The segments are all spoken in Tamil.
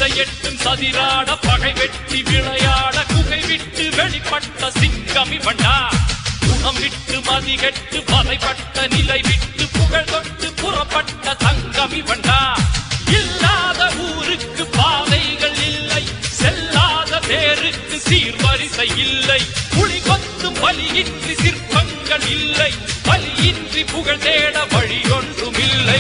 திசையெட்டும் சதிராட பகை வெட்டி விளையாட குகை விட்டு வெளிப்பட்ட சிங்கமி வண்டா குணம் விட்டு மதிகெட்டு வதைப்பட்ட நிலை விட்டு புகழ் தொட்டு புறப்பட்ட சங்கமி வண்டா இல்லாத ஊருக்கு பாதைகள் இல்லை செல்லாத தேருக்கு சீர்வரிசை இல்லை புலி கொத்தும் வலியின்றி சிற்பங்கள் இல்லை வலியின்றி புகழ் தேட வழி ஒன்றும் இல்லை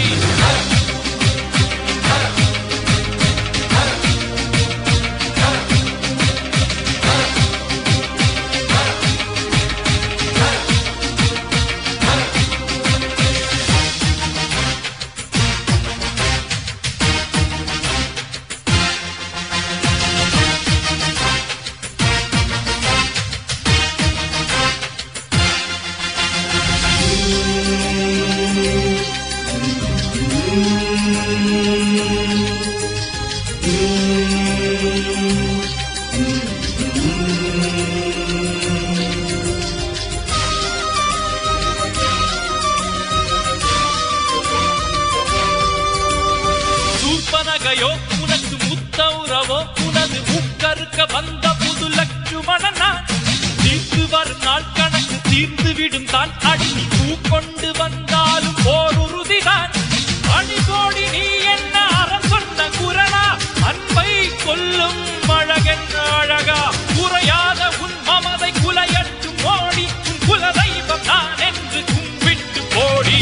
சூப்பனகையோ உனக்கு முத்தௌரவோ உனது முக்கருக்க வந்த புது லட்சுமணன் நான் தீர்த்து வரும் நாள் கணக்கு தீர்ந்து விடும் தான் அடி பூ கொண்டு வந்தாலும் போர் உறுதிதான் அணிகோடி நீ என்ன அறம் சொன்ன குரலா அன்பை கொல்லும் அழகென்ற அழகா குறையாத உன் மமதை குலையட்டும் ஓடி உன் குலதெய்வம் நான் என்று கும்பிட்டு போடி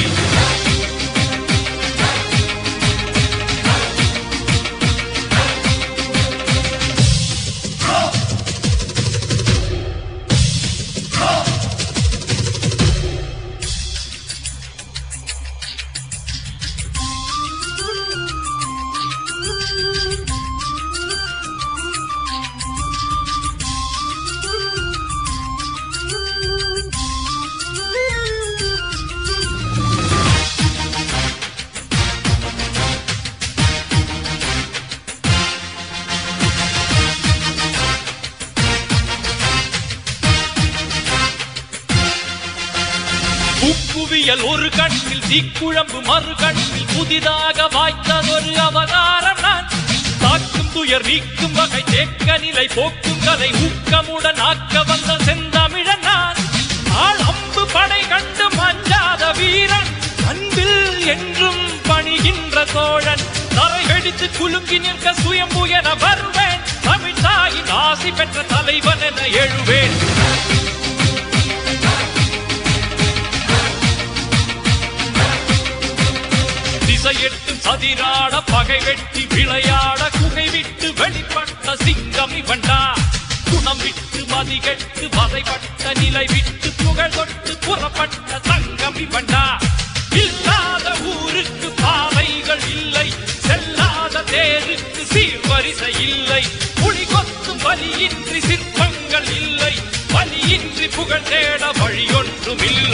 உப்புவியல் ஒரு கண்ணில் தீக்குழம்பு மறு கண்ணில் புதிதாக வாய்த்ததொரு அவதாரம் நான் தாக்கும் துயர் நீக்கும் வகை தேக்க நிலை போக்கும் கதை ஊக்கமுடன் ஆக்க வந்த செந்தமிழன் நான் ஆள் அம்பு படை கண்டு மஞ்சாத வீரன் அன்பில் என்றும் பணிகின்ற தோழன் தரை வெடித்து குலுங்கி நிற்க சுயம்பு என வருவேன் தமிழ் தாயின் ஆசி பெற்ற தலைவன் என எழுவேன் திசையெட்டும் சதிராட பகை வெட்டி விளையாட குகை விட்டு வெளிப்பட்ட சிங்கம் இவண்டா குணம் விட்டு மதிகெட்டு வதைப்பட்ட நிலை விட்டு புகழ் தொட்டு புறப்பட்ட சங்கம் இவண்டா இல்லாத ஊருக்கு பாதைகள் இல்லை செல்லாத தேருக்கு சீர்வரிசை இல்லை புலி கொத்தும் வலியின்றி சிற்பங்கள் இல்லை வலியின்றி புகழ் தேட வழி ஒன்றும் இல்லை